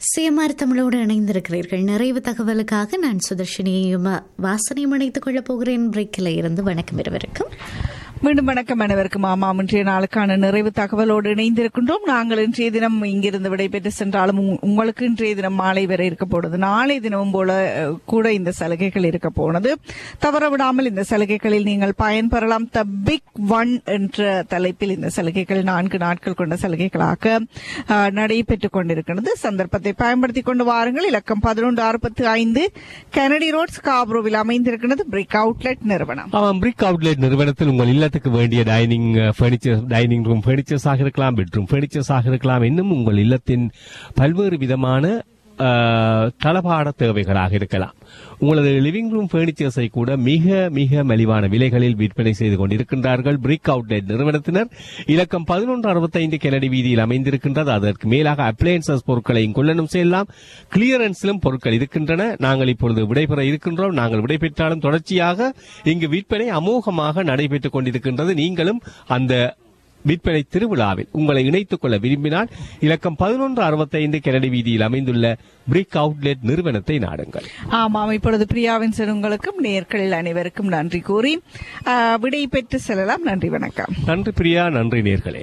CMR தமிழோடு இணைந்திருக்கிறீர்கள் நிறைவு தகவலுக்காக நான் சுதர்ஷினியையும் வாசனையும் இணைத்துக் கொள்ளப் போகிறேன் பிரேக்கில் இருந்து வணக்கம் இருவருக்கும் மீண்டும் வணக்கம் அனைவருக்கும் ஆமாம் இன்றைய நாளுக்கான நிறைவு தகவலோடு இணைந்திருக்கின்றோம் நாங்கள் இன்றைய தினம் இங்கிருந்து விடைபெற்று சென்றாலும் உங்- உங்களுக்கு இன்றைய தினம் மாலை வரை இருக்க போனது நாளை தினமும் போல அஹ், கூட இந்த சலுகைகள் இருக்க போனது தவற விடாமல் இந்த சலுகைகளில் நீங்கள் பயன்பெறலாம் த பிக் ஒன் என்ற தலைப்பில் இந்த சலுகைகள் நான்கு நாட்கள் கொண்ட சலுகைகளாக அஹ், நடைபெற்றுக் கொண்டிருக்கிறது சந்தர்ப்பத்தை பயன்படுத்திக் கொண்டு வாருங்கள் இலக்கம் பதினொன்று அறுபத்தி ஐந்து கெனடி ரோட்ஸ் காப்ரோவில் அமைந்திருக்கிறது பிரிக் அவுட்லெட் நிறுவனம் ஆமாம் பிரிக் அவுட்லெட் நிறுவனத்தில் உங்கள் இல்லத்துக்கு வேண்டிய டைனிங் ஃபர்னிச்சர் டைனிங் ரூம் ஃபர்னிச்சர்ஸாக இருக்கலாம் பெட்ரூம் ஃபர்னிச்சர்ஸாக இருக்கலாம் இன்னும் உங்கள் இல்லத்தின் பல்வேறு விதமான அஹ், தளபாட தேவைகளாக இருக்கலாம் உங்களது லிவிங் ரூம் ஃபர்னிச்சர்ஸை கூட மிக மிக மலிவான விலைகளில் விற்பனை செய்து கொண்டிருக்கின்றார்கள் பிரிக் அவுட்லெட் நிறுவனத்தினர் இலக்கம் பதினொன்று அறுபத்தைந்து கெனடி வீதியில் அமைந்திருக்கின்றது அதற்கு மேலாக அப்ளையன்சஸ் பொருட்களையும் கொள்ளணும் செய்யலாம் கிளியரன்ஸிலும் பொருட்கள் இருக்கின்றன நாங்கள் இப்பொழுது விடைபெற இருக்கின்றோம் நாங்கள் விடைபெற்றாலும் தொடர்ச்சியாக இங்கு விற்பனை அமோகமாக நடைபெற்றுக் கொண்டிருக்கின்றது நீங்களும் அந்த விற்பனை திருவிழாவில் உங்களை இணைத்துக் கொள்ள விரும்பினால் இலக்கம் பதினொன்று அறுபத்தைந்து கெனடி வீதியில் அமைந்துள்ள பிரிக் அவுட்லெட் நிறுவனத்தை நாடுங்கள் ஆமாம் இப்பொழுது பிரியாவின் சிறுங்களுக்கும் நேர்களில் அனைவருக்கும் நன்றி கூறி ஆ, விடை பெற்று செல்லலாம் நன்றி வணக்கம் நன்றி பிரியா நன்றி நேர்களே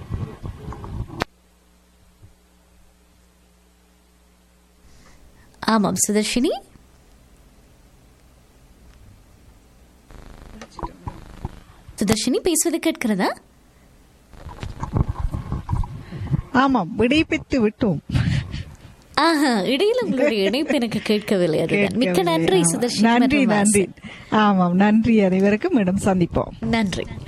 ஆமாம் சுதர்ஷினி சுதர்ஷினி பேசுவது கேட்கிறதா ஆமாம் விடை பெற்று விட்டோம் ஆஹா இடையில உங்களுடைய இணைப்பு எனக்கு கேட்கவில்லை அதுதான் மிக்க நன்றி ஆமா. சுதர்ஷினி நன்றி மற்றும் நன்றி வாசன். ஆமாம் நன்றி அனைவருக்கும் மீண்டும் சந்திப்போம் நன்றி